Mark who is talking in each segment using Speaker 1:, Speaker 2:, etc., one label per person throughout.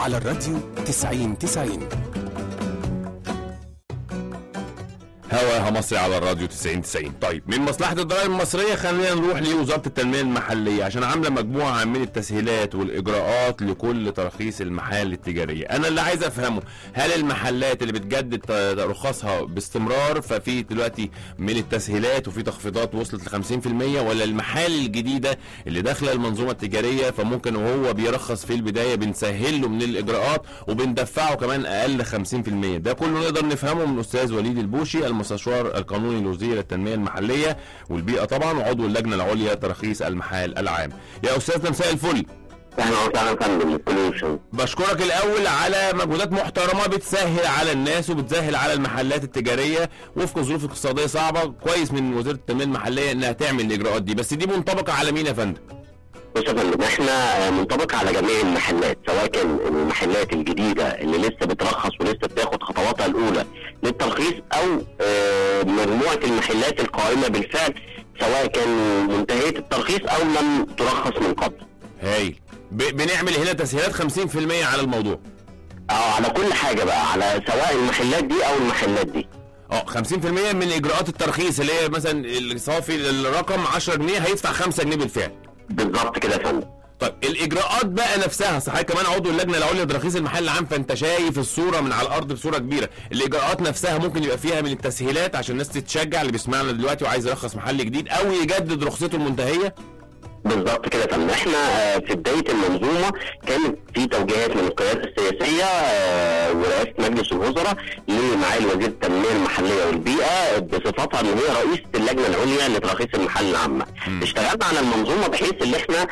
Speaker 1: على الراديو 90 90
Speaker 2: هواها مصري على الراديو 90 90 طيب من مصلحه الضرائب المصريه خلينا نروح لوزاره التنميه المحليه عشان عامله مجموعه من التسهيلات والاجراءات لكل تراخيص المحال التجاريه انا اللي عايز افهمه هل المحلات اللي بتجدد ت- رخصها باستمرار ففي دلوقتي من التسهيلات وفي تخفيضات وصلت ل 50% ولا المحال الجديده اللي داخله المنظومه التجاريه فممكن وهو بيرخص في البدايه بنسهل له من الاجراءات وبندفعه كمان اقل 50% ده كله نقدر نفهمه من الاستاذ وليد البوشي المستشار القانوني لوزير التنميه المحليه والبيئه طبعا وعضو اللجنه العليا تراخيص المحال العام يا استاذنا مساء الفل
Speaker 3: اهلا وسهلا يا فندم الكولوشن
Speaker 2: بشكرك الاول على مجهودات محترمه بتسهل على الناس وبتسهل على المحلات التجاريه وفق ظروف اقتصاديه صعبه كويس من وزاره التنميه المحليه انها تعمل الاجراءات دي بس دي منطبقه على مين يا فندم
Speaker 3: بص يا فندم احنا منطبق على جميع المحلات سواء كان المحلات الجديده اللي لسه بترخص ولسه بتاخد خطواتها الاولى للترخيص او آه، مجموعه المحلات القائمه بالفعل سواء كان منتهيه الترخيص او لم ترخص من قبل
Speaker 2: هايل ب- بنعمل هنا تسهيلات 50% على الموضوع
Speaker 3: اه على كل حاجه بقى على سواء المحلات دي او المحلات دي
Speaker 2: اه 50% من اجراءات الترخيص اللي هي مثلا الصافي الرقم 10 جنيه هيدفع 5 جنيه بالفعل
Speaker 3: بالظبط كده يا فندم
Speaker 2: طيب الاجراءات بقى نفسها صحيح كمان عضو اللجنه العليا لترخيص المحل العام فانت شايف الصوره من على الارض بصوره كبيره الاجراءات نفسها ممكن يبقى فيها من التسهيلات عشان الناس تتشجع اللي بيسمعنا دلوقتي وعايز يرخص محل جديد او يجدد رخصته المنتهيه
Speaker 3: بالظبط كده يا فندم احنا آه، في بدايه المنظومه كانت في توجيهات من القياده السياسيه آه، ورئاسه مجلس الوزراء لمعالي وزير التنميه المحليه والبيئه بصفتها ان هي رئيسه اللجنه العليا لتراخيص المحل العامه. اشتغلنا على المنظومه بحيث ان احنا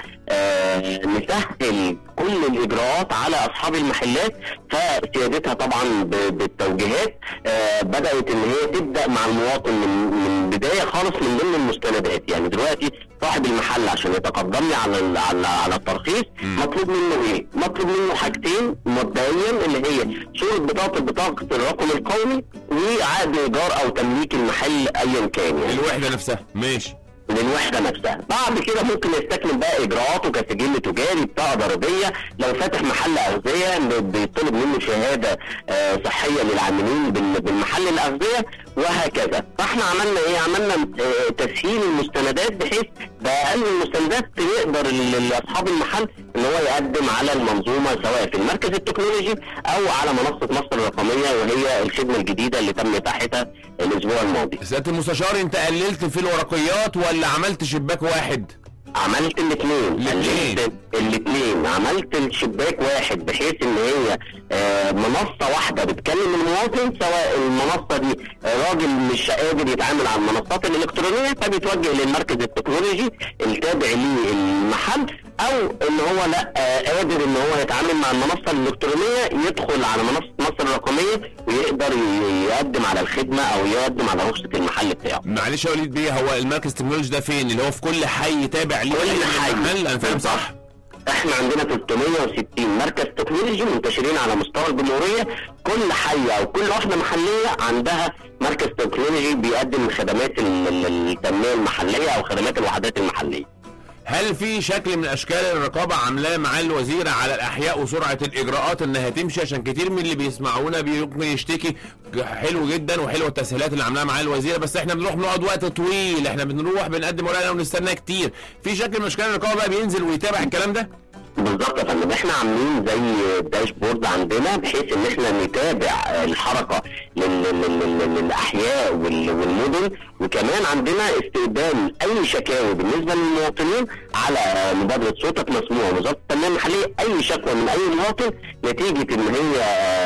Speaker 3: آه، نسهل كل الاجراءات على اصحاب المحلات فسيادتها طبعا ب- بالتوجيهات آه، بدات ان هي تبدا مع المواطن من من بدايه خالص من ضمن المستندات يعني دلوقتي صاحب المحل عشان يتقدم لي على ال- على على الترخيص مطلوب منه ايه؟ مطلوب منه حاجتين مبدئيا اللي هي صوره بطاقه بطاقه الرقم القومي وعقد ايجار او تمليك المحل ايا كان يعني
Speaker 2: الوحده نفسها ماشي
Speaker 3: للوحده نفسها بعد كده ممكن يستكمل بقى اجراءاته كسجل تجاري بطاقه ضريبيه لو فاتح محل اغذيه ب- بيطلب منه شهاده آه، صحيه للعاملين بال- بالمحل الاغذيه وهكذا فاحنا عملنا ايه عملنا آه، تسهيل المستندات بحيث باقل المستندات يقدر ال- ال- اصحاب المحل ان هو يقدم على المنظومه سواء في المركز التكنولوجي او على منصه مصر الرقميه وهي الخدمه الجديده اللي تم اتاحتها الاسبوع الماضي
Speaker 2: سياده المستشار انت قللت في الورقيات ولا عملت شباك واحد
Speaker 3: عملت الاثنين
Speaker 2: الاتنين.
Speaker 3: الاثنين عملت الشباك واحد بحيث ان هي آه، منصه واحده بتكلم المواطن سواء المنصه دي آه، راجل مش قادر يتعامل على المنصات الالكترونيه فبيتوجه للمركز التكنولوجي التابع للمحل او ان هو لا آه، قادر ان هو يتعامل مع المنصه الالكترونيه يدخل على منصه مصر الرقميه ويقدر ي- يقدم على الخدمه او يقدم على رخصه المحل بتاعه
Speaker 2: معلش يا وليد بيه هو المركز التكنولوجي ده فين اللي هو في كل حي تابع ليه
Speaker 3: كل
Speaker 2: أي
Speaker 3: حي.
Speaker 2: محل انا فاهم صح
Speaker 3: احنا عندنا 360 مركز تكنولوجي منتشرين على مستوى الجمهوريه كل حي او كل واحده محليه عندها مركز تكنولوجي بيقدم خدمات ال- ال- التنميه المحليه او خدمات الوحدات المحليه
Speaker 2: هل في شكل من اشكال الرقابه عاملاه مع الوزيره على الاحياء وسرعه الاجراءات انها تمشي عشان كتير من اللي بيسمعونا ممكن يشتكي حلو جدا وحلوه التسهيلات اللي عاملاها مع الوزيره بس احنا بنروح نقعد وقت طويل احنا بنروح بنقدم ورقنا ونستنى كتير في شكل من اشكال الرقابه بقى بينزل ويتابع الكلام ده
Speaker 3: بالظبط يا فندم احنا عاملين زي داشبورد عندنا بحيث ان احنا نتابع الحركه لل- لل- لل- للاحياء وال- والمدن وكمان عندنا استقبال اي شكاوي بالنسبه للمواطنين على مبادره صوتك مسموع وزاره التنميه المحليه اي شكوى من اي مواطن نتيجه ان هي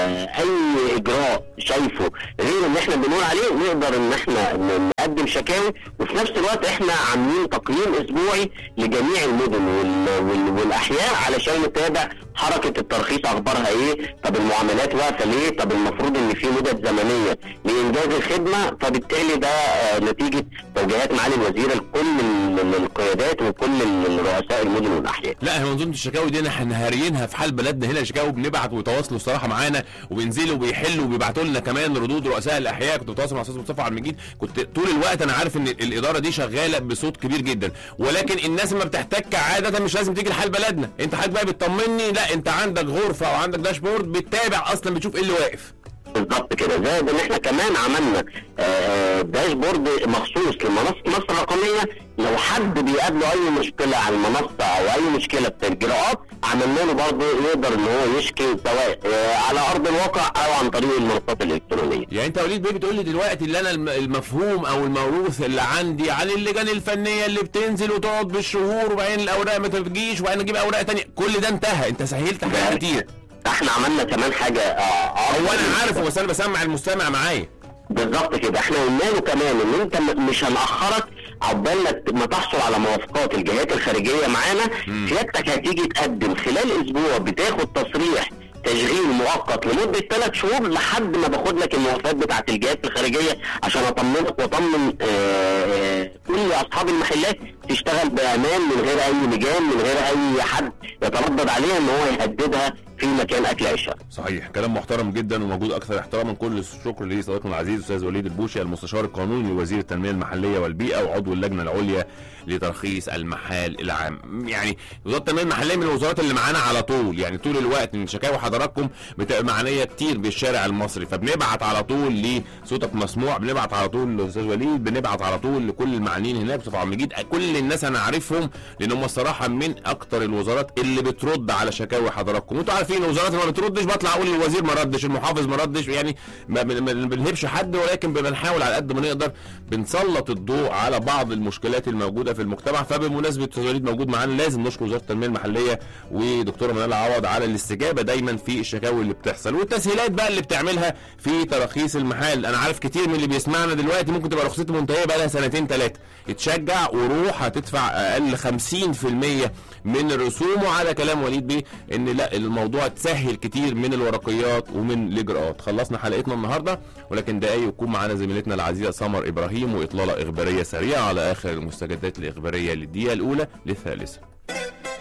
Speaker 3: اي اجراء شايفه غير اللي احنا بنقول عليه نقدر ان احنا ن- نقدم شكاوي وفي نفس الوقت احنا عاملين تقييم اسبوعي لجميع المدن وال- وال- والاحياء علشان نتابع حركه الترخيص اخبارها ايه طب المعاملات واقفه ليه طب المفروض ان في مدد زمنيه لانجاز الخدمه فبالتالي ده آه، نتيجه توجيهات معالي الوزير لكل ال- ال- القيادات وكل ال- رؤساء المدن والاحياء
Speaker 2: لا هي منظومه الشكاوي دي احنا هاريينها في حال بلدنا هنا شكاوي بنبعت ويتواصلوا الصراحه معانا وبينزلوا وبيحلوا وبيبعتوا لنا كمان ردود رؤساء الاحياء كنت بتواصل مع استاذ مصطفى عبد المجيد كنت طول الوقت انا عارف ان الاداره دي شغاله بصوت كبير جدا ولكن الناس لما بتحتك عاده مش لازم تيجي لحال بلدنا انت حضرتك بقى بتطمني لا لا انت عندك غرفه او عندك داشبورد بتتابع اصلا بتشوف ايه اللي واقف
Speaker 3: بالظبط كده زائد ان احنا كمان عملنا آه، داشبورد مخصوص لمنصه مصر الرقميه لو حد بيقابله اي مشكله على المنصه او اي مشكله في الاجراءات عملنا له برضه يقدر ان هو يشكي سواء آه، على ارض الواقع او عن طريق المنصات الالكترونيه.
Speaker 2: يعني انت يا وليد بيه بتقول لي دلوقتي اللي انا الم- المفهوم او الموروث اللي عندي عن اللجان الفنيه اللي بتنزل وتقعد بالشهور وبعدين الاوراق ما تجيش وبعدين اجيب اوراق تانية كل ده انتهى انت سهلت حاجات كتير
Speaker 3: احنا عملنا كمان حاجه آه،
Speaker 2: هو
Speaker 3: أفضل
Speaker 2: انا
Speaker 3: من
Speaker 2: عارف بس انا بسمع المستمع معايا
Speaker 3: بالظبط كده احنا قلنا له كمان ان انت م- مش هنأخرك عقبال ما ت- ما تحصل على موافقات الجهات الخارجيه معانا سيادتك هتيجي تقدم خلال اسبوع بتاخد تصريح تشغيل مؤقت لمده ثلاث شهور لحد ما باخد لك الموافقات بتاعت الجهات الخارجيه عشان اطمنك واطمن آه، كل اصحاب المحلات تشتغل بامان من غير اي لجان من غير اي حد يتردد عليها ان هو يهددها في مكان اكل عيشها
Speaker 2: صحيح كلام محترم جدا وموجود اكثر احتراما كل الشكر لصديقنا العزيز استاذ وليد البوشي المستشار القانوني لوزير التنميه المحليه والبيئه وعضو اللجنه العليا لترخيص المحال العام يعني وزاره التنميه المحليه من الوزارات اللي معانا على طول يعني طول الوقت من شكاوى حضراتكم بتبقى معنيه كتير بالشارع المصري فبنبعت على طول لصوتك مسموع بنبعت على طول للاستاذ وليد بنبعت على طول لكل المعنيين هناك بصفه عامه جدا كل الناس انا عارفهم لان هم الصراحه من اكتر الوزارات اللي بترد على شكاوى حضراتكم وانتوا عارفين الوزارات اللي ما بتردش بطلع اقول الوزير ما ردش المحافظ ما ردش يعني ما ما- ما بنهبش حد ولكن بنحاول على قد ما نقدر بنسلط الضوء على بعض المشكلات الموجوده في المجتمع فبمناسبه استاذ وليد موجود معانا لازم نشكر وزاره التنميه المحليه ودكتوره منال عوض على الاستجابه دايما في الشكاوي اللي بتحصل والتسهيلات بقى اللي بتعملها في تراخيص المحال انا عارف كتير من اللي بيسمعنا دلوقتي ممكن تبقى رخصته منتهيه بقى لها سنتين ثلاثه اتشجع وروح هتدفع اقل 50% من الرسوم وعلى كلام وليد بيه ان لا الموضوع تسهل كتير من الورقيات ومن الاجراءات خلصنا حلقتنا النهارده ولكن دقايق يكون معانا زميلتنا العزيزه سمر ابراهيم واطلاله اخباريه سريعه على اخر المستجدات الاخباريه للدقيقه الاولى للثالثه